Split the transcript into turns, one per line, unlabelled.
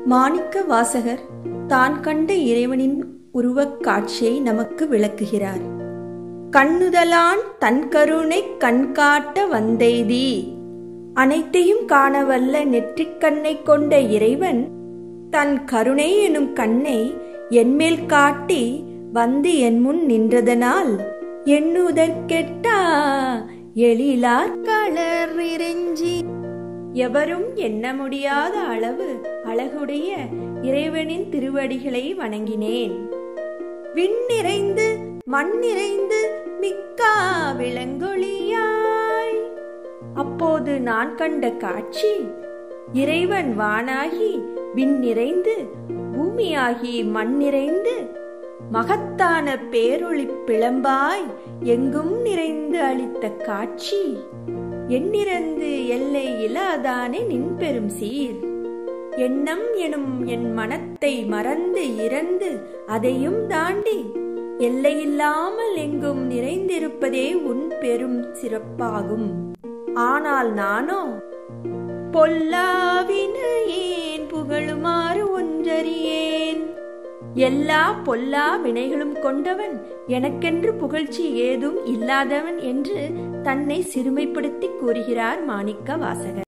மாணிக்க வாசகர் தான் கண்ட இறைவனின் உருவக் காட்சியை நமக்கு விளக்குகிறார் கண்ணுதலான் தன் கருணை கண்காட்ட வந்தெய்தி அனைத்தையும் காணவல்ல நெற்றிக் கண்ணை கொண்ட இறைவன் தன் கருணை எனும் கண்ணை என்மேல் காட்டி வந்து என் முன் நின்றதனால் எண்ணுதற்கெட்டா எழிலார் களர் இறைஞ்சி எவரும் எண்ண முடியாத அளவு அழகுடைய இறைவனின் திருவடிகளை வணங்கினேன் விண் நிறைந்து மண் நிறைந்து மிக்கா விளங்கொழியாய் அப்போது நான் கண்ட காட்சி இறைவன் வானாகி விண் நிறைந்து பூமியாகி மண் நிறைந்து மகத்தான பேரொளி பிளம்பாய் எங்கும் நிறைந்து அளித்த காட்சி எண்ணிறந்து எல்லை இலாதானே நின் பெரும் சீர் எண்ணம் எனும் என் மனத்தை மறந்து இறந்து அதையும் தாண்டி எல்லையில்லாமல் எங்கும் நிறைந்திருப்பதே உன் பெரும் சிறப்பாகும் ஆனால் நானோ பொல்லாவினையேன் புகழுமாறு ஒன்றறியேன் எல்லா பொல்லா வினைகளும் கொண்டவன் எனக்கென்று புகழ்ச்சி ஏதும் இல்லாதவன் என்று தன்னை சிறுமைப்படுத்தி கூறுகிறார் மாணிக்க வாசகர்